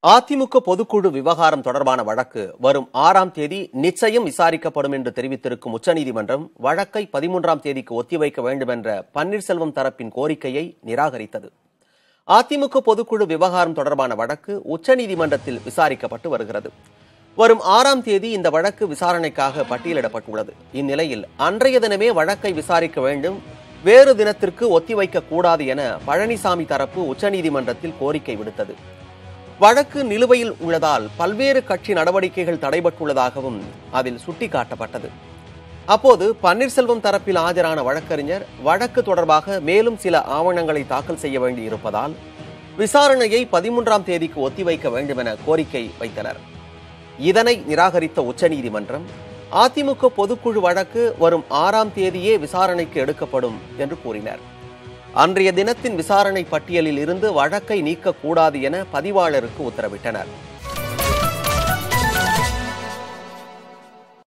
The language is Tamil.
அதிமுக பொதுக்குழு விவகாரம் தொடர்பான வழக்கு வரும் ஆறாம் தேதி நிச்சயம் விசாரிக்கப்படும் என்று தெரிவித்திருக்கும் உச்சநீதிமன்றம் வழக்கை பதிமூன்றாம் தேதிக்கு ஒத்திவைக்க வேண்டும் என்ற பன்னீர்செல்வம் தரப்பின் கோரிக்கையை நிராகரித்தது அதிமுக பொதுக்குழு விவகாரம் தொடர்பான வழக்கு உச்சநீதிமன்றத்தில் விசாரிக்கப்பட்டு வருகிறது வரும் ஆறாம் தேதி இந்த வழக்கு விசாரணைக்காக பட்டியலிடப்பட்டுள்ளது இந்நிலையில் அன்றைய தினமே வழக்கை விசாரிக்க வேண்டும் வேறு தினத்திற்கு ஒத்திவைக்க கூடாது என பழனிசாமி தரப்பு உச்சநீதிமன்றத்தில் கோரிக்கை விடுத்தது வழக்கு நிலுவையில் உள்ளதால் பல்வேறு கட்சி நடவடிக்கைகள் தடைபட்டுள்ளதாகவும் அதில் சுட்டிக்காட்டப்பட்டது அப்போது பன்னீர்செல்வம் தரப்பில் ஆஜரான வழக்கறிஞர் வழக்கு தொடர்பாக மேலும் சில ஆவணங்களை தாக்கல் செய்ய வேண்டியிருப்பதால் விசாரணையை பதிமூன்றாம் தேதிக்கு ஒத்திவைக்க வேண்டும் என கோரிக்கை வைத்தனர் இதனை நிராகரித்த உச்சநீதிமன்றம் அதிமுக பொதுக்குழு வழக்கு வரும் ஆறாம் தேதியே விசாரணைக்கு எடுக்கப்படும் என்று கூறினர் அன்றைய தினத்தின் விசாரணை பட்டியலில் இருந்து வழக்கை நீக்கக்கூடாது என பதிவாளருக்கு உத்தரவிட்டனர்